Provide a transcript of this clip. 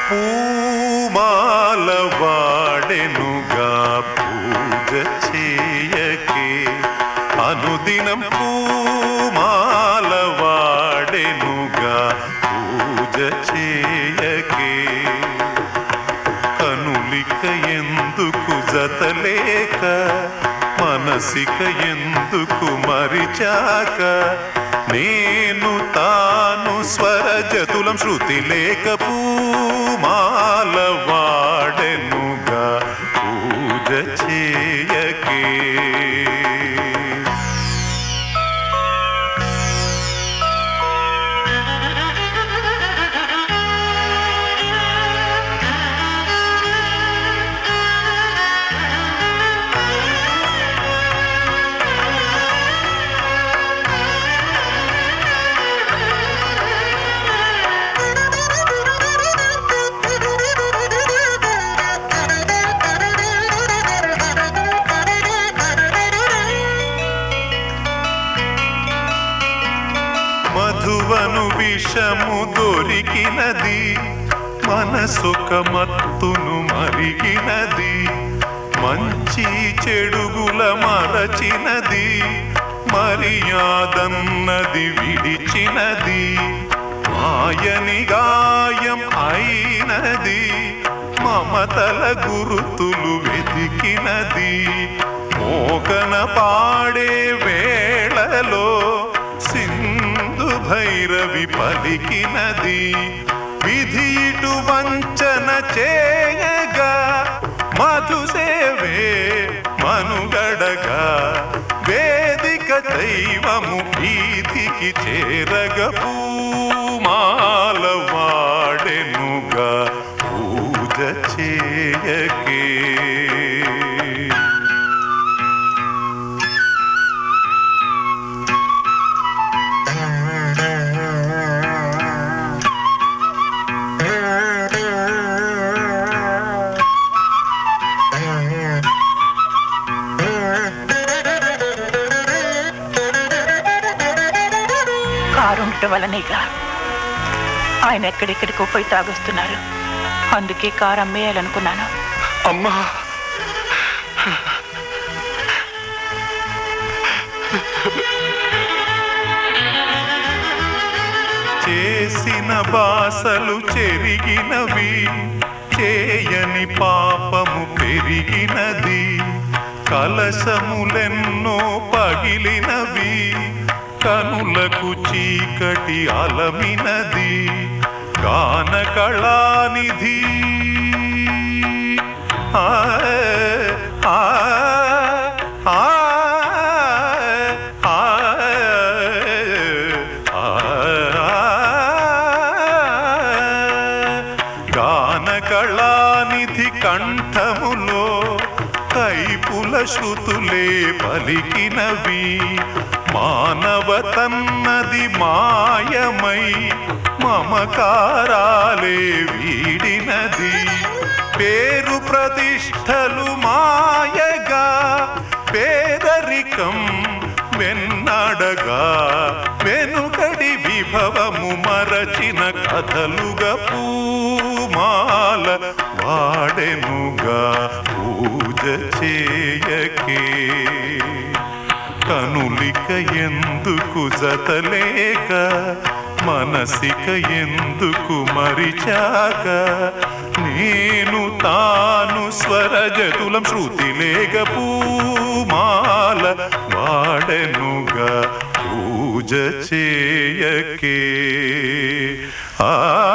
పూమాల వాడెనుగా పూజ చేయకే అనుదినం పూమాల వాడెనుగా పూజ చేయకే కనులిక ఎందుకు జతలేక మనసిక ఎందుకు మరిచాక నేను తాను స్వరజతులం శృతి లేక పూమాల వాడెనుగా పూజ చేయకే మధువను విషము దొరికినది మనసొక మత్తును మరిగినది మంచి చెడుగుల మరచినది మర్యాదన్నది విడిచినది మాయని గాయం అయినది మమతల గురుతులు వెతికినది మోకన పాడే వేళలో సింధు భైరవి పలికినది విధి ఇటు వంచన చేయగా మధుసేవే మనుగడగా వేదిక దైవము వీధికి చేరగ పూమాల వాడెనుగా పూజ చేయకే కారు ఉండటం వల్లనేగా ఆయన ఎక్కడెక్కడికో పోయి తాగొస్తున్నారు అందుకే కారు అమ్మేయాలనుకున్నాను అమ్మా చేసిన బాసలు చెరిగినవి చేయని పాపము పెరిగినది కలశములెన్నో పగిలినవి కనులకు చీకటి అలమినది గాన కళానిధి ఆ ఆ ఆ ఆ గాన కళానిధి కంఠములో కైపుల శృతులే పలికినవి మానవతన్నది మాయమై మమకారాలే వీడినది పేరు ప్రతిష్టలు మాయగా పేదరికం వెన్నాడగా వెనుకడి విభవము మరచిన కథలుగా పూమాల వాడెనుగా పూజ చేయకే కనులిక ఎందుకు జతలేక మనసిక ఎందుకు మరిచాక నేను తాను స్వరజతులం శృతి లేక పూమాల వాడెనుగా పూజ చేయకే ఆ